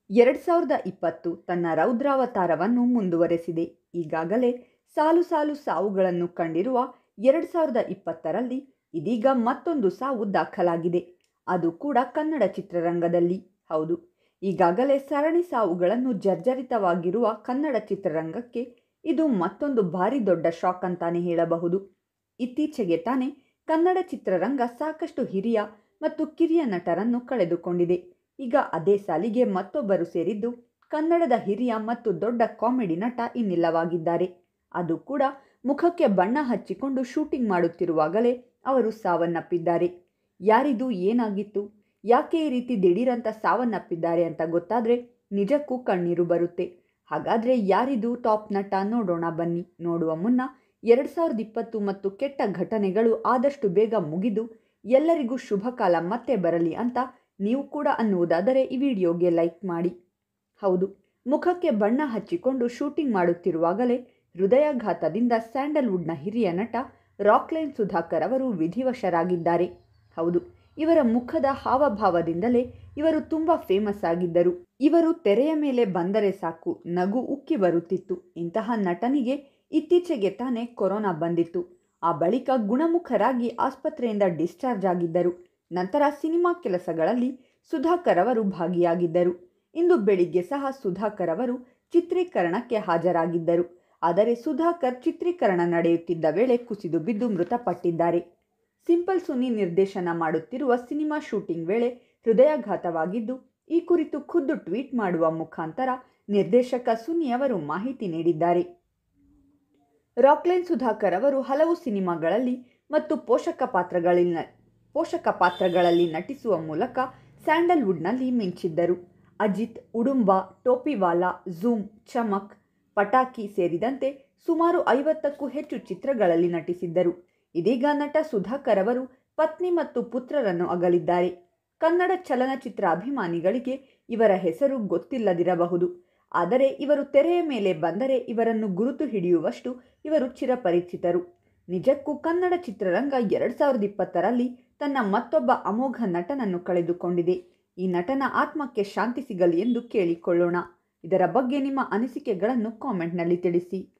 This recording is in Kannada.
ಎರಡು ಸಾವಿರದ ಇಪ್ಪತ್ತು ತನ್ನ ರೌದ್ರಾವತಾರವನ್ನು ಮುಂದುವರೆಸಿದೆ ಈಗಾಗಲೇ ಸಾಲು ಸಾಲು ಸಾವುಗಳನ್ನು ಕಂಡಿರುವ ಎರಡು ಸಾವಿರದ ಇಪ್ಪತ್ತರಲ್ಲಿ ಇದೀಗ ಮತ್ತೊಂದು ಸಾವು ದಾಖಲಾಗಿದೆ ಅದು ಕೂಡ ಕನ್ನಡ ಚಿತ್ರರಂಗದಲ್ಲಿ ಹೌದು ಈಗಾಗಲೇ ಸರಣಿ ಸಾವುಗಳನ್ನು ಜರ್ಜರಿತವಾಗಿರುವ ಕನ್ನಡ ಚಿತ್ರರಂಗಕ್ಕೆ ಇದು ಮತ್ತೊಂದು ಭಾರಿ ದೊಡ್ಡ ಶಾಕ್ ಅಂತಾನೆ ಹೇಳಬಹುದು ಇತ್ತೀಚೆಗೆ ತಾನೇ ಕನ್ನಡ ಚಿತ್ರರಂಗ ಸಾಕಷ್ಟು ಹಿರಿಯ ಮತ್ತು ಕಿರಿಯ ನಟರನ್ನು ಕಳೆದುಕೊಂಡಿದೆ ಈಗ ಅದೇ ಸಾಲಿಗೆ ಮತ್ತೊಬ್ಬರು ಸೇರಿದ್ದು ಕನ್ನಡದ ಹಿರಿಯ ಮತ್ತು ದೊಡ್ಡ ಕಾಮಿಡಿ ನಟ ಇನ್ನಿಲ್ಲವಾಗಿದ್ದಾರೆ ಅದು ಕೂಡ ಮುಖಕ್ಕೆ ಬಣ್ಣ ಹಚ್ಚಿಕೊಂಡು ಶೂಟಿಂಗ್ ಮಾಡುತ್ತಿರುವಾಗಲೇ ಅವರು ಸಾವನ್ನಪ್ಪಿದ್ದಾರೆ ಯಾರಿದು ಏನಾಗಿತ್ತು ಯಾಕೆ ಈ ರೀತಿ ದಿಢೀರಂತ ಸಾವನ್ನಪ್ಪಿದ್ದಾರೆ ಅಂತ ಗೊತ್ತಾದರೆ ನಿಜಕ್ಕೂ ಕಣ್ಣೀರು ಬರುತ್ತೆ ಹಾಗಾದರೆ ಯಾರಿದು ಟಾಪ್ ನಟ ನೋಡೋಣ ಬನ್ನಿ ನೋಡುವ ಮುನ್ನ ಎರಡು ಸಾವಿರದ ಇಪ್ಪತ್ತು ಮತ್ತು ಕೆಟ್ಟ ಘಟನೆಗಳು ಆದಷ್ಟು ಬೇಗ ಮುಗಿದು ಎಲ್ಲರಿಗೂ ಶುಭ ಕಾಲ ಮತ್ತೆ ಬರಲಿ ಅಂತ ನೀವು ಕೂಡ ಅನ್ನುವುದಾದರೆ ಈ ವಿಡಿಯೋಗೆ ಲೈಕ್ ಮಾಡಿ ಹೌದು ಮುಖಕ್ಕೆ ಬಣ್ಣ ಹಚ್ಚಿಕೊಂಡು ಶೂಟಿಂಗ್ ಮಾಡುತ್ತಿರುವಾಗಲೇ ಹೃದಯಾಘಾತದಿಂದ ಸ್ಯಾಂಡಲ್ವುಡ್ನ ಹಿರಿಯ ನಟ ರಾಕ್ಲೈನ್ ಸುಧಾಕರ್ ಅವರು ವಿಧಿವಶರಾಗಿದ್ದಾರೆ ಹೌದು ಇವರ ಮುಖದ ಹಾವಭಾವದಿಂದಲೇ ಇವರು ತುಂಬ ಫೇಮಸ್ ಆಗಿದ್ದರು ಇವರು ತೆರೆಯ ಮೇಲೆ ಬಂದರೆ ಸಾಕು ನಗು ಉಕ್ಕಿ ಬರುತ್ತಿತ್ತು ಇಂತಹ ನಟನಿಗೆ ಇತ್ತೀಚೆಗೆ ತಾನೇ ಕೊರೋನಾ ಬಂದಿತ್ತು ಆ ಬಳಿಕ ಗುಣಮುಖರಾಗಿ ಆಸ್ಪತ್ರೆಯಿಂದ ಡಿಸ್ಚಾರ್ಜ್ ಆಗಿದ್ದರು ನಂತರ ಸಿನಿಮಾ ಕೆಲಸಗಳಲ್ಲಿ ಸುಧಾಕರ್ ಅವರು ಭಾಗಿಯಾಗಿದ್ದರು ಇಂದು ಬೆಳಿಗ್ಗೆ ಸಹ ಸುಧಾಕರ್ ಅವರು ಚಿತ್ರೀಕರಣಕ್ಕೆ ಹಾಜರಾಗಿದ್ದರು ಆದರೆ ಸುಧಾಕರ್ ಚಿತ್ರೀಕರಣ ನಡೆಯುತ್ತಿದ್ದ ವೇಳೆ ಕುಸಿದು ಬಿದ್ದು ಮೃತಪಟ್ಟಿದ್ದಾರೆ ಸಿಂಪಲ್ ಸುನಿ ನಿರ್ದೇಶನ ಮಾಡುತ್ತಿರುವ ಸಿನಿಮಾ ಶೂಟಿಂಗ್ ವೇಳೆ ಹೃದಯಾಘಾತವಾಗಿದ್ದು ಈ ಕುರಿತು ಖುದ್ದು ಟ್ವೀಟ್ ಮಾಡುವ ಮುಖಾಂತರ ನಿರ್ದೇಶಕ ಸುನಿ ಅವರು ಮಾಹಿತಿ ನೀಡಿದ್ದಾರೆ ರಾಕ್ಲೈನ್ ಸುಧಾಕರ್ ಅವರು ಹಲವು ಸಿನಿಮಾಗಳಲ್ಲಿ ಮತ್ತು ಪೋಷಕ ಪಾತ್ರಗಳಲ್ಲಿ ಪೋಷಕ ಪಾತ್ರಗಳಲ್ಲಿ ನಟಿಸುವ ಮೂಲಕ ಸ್ಯಾಂಡಲ್ವುಡ್ನಲ್ಲಿ ಮಿಂಚಿದ್ದರು ಅಜಿತ್ ಉಡುಂಬ ಟೋಪಿವಾಲಾ ಝೂಮ್ ಚಮಕ್ ಪಟಾಕಿ ಸೇರಿದಂತೆ ಸುಮಾರು ಐವತ್ತಕ್ಕೂ ಹೆಚ್ಚು ಚಿತ್ರಗಳಲ್ಲಿ ನಟಿಸಿದ್ದರು ಇದೀಗ ನಟ ಸುಧಾಕರ್ ಅವರು ಪತ್ನಿ ಮತ್ತು ಪುತ್ರರನ್ನು ಅಗಲಿದ್ದಾರೆ ಕನ್ನಡ ಚಲನಚಿತ್ರ ಅಭಿಮಾನಿಗಳಿಗೆ ಇವರ ಹೆಸರು ಗೊತ್ತಿಲ್ಲದಿರಬಹುದು ಆದರೆ ಇವರು ತೆರೆಯ ಮೇಲೆ ಬಂದರೆ ಇವರನ್ನು ಗುರುತು ಹಿಡಿಯುವಷ್ಟು ಇವರು ಚಿರಪರಿಚಿತರು ನಿಜಕ್ಕೂ ಕನ್ನಡ ಚಿತ್ರರಂಗ ಎರಡು ಸಾವಿರದ ಇಪ್ಪತ್ತರಲ್ಲಿ ತನ್ನ ಮತ್ತೊಬ್ಬ ಅಮೋಘ ನಟನನ್ನು ಕಳೆದುಕೊಂಡಿದೆ ಈ ನಟನ ಆತ್ಮಕ್ಕೆ ಶಾಂತಿ ಸಿಗಲಿ ಎಂದು ಕೇಳಿಕೊಳ್ಳೋಣ ಇದರ ಬಗ್ಗೆ ನಿಮ್ಮ ಅನಿಸಿಕೆಗಳನ್ನು ಕಾಮೆಂಟ್ನಲ್ಲಿ ತಿಳಿಸಿ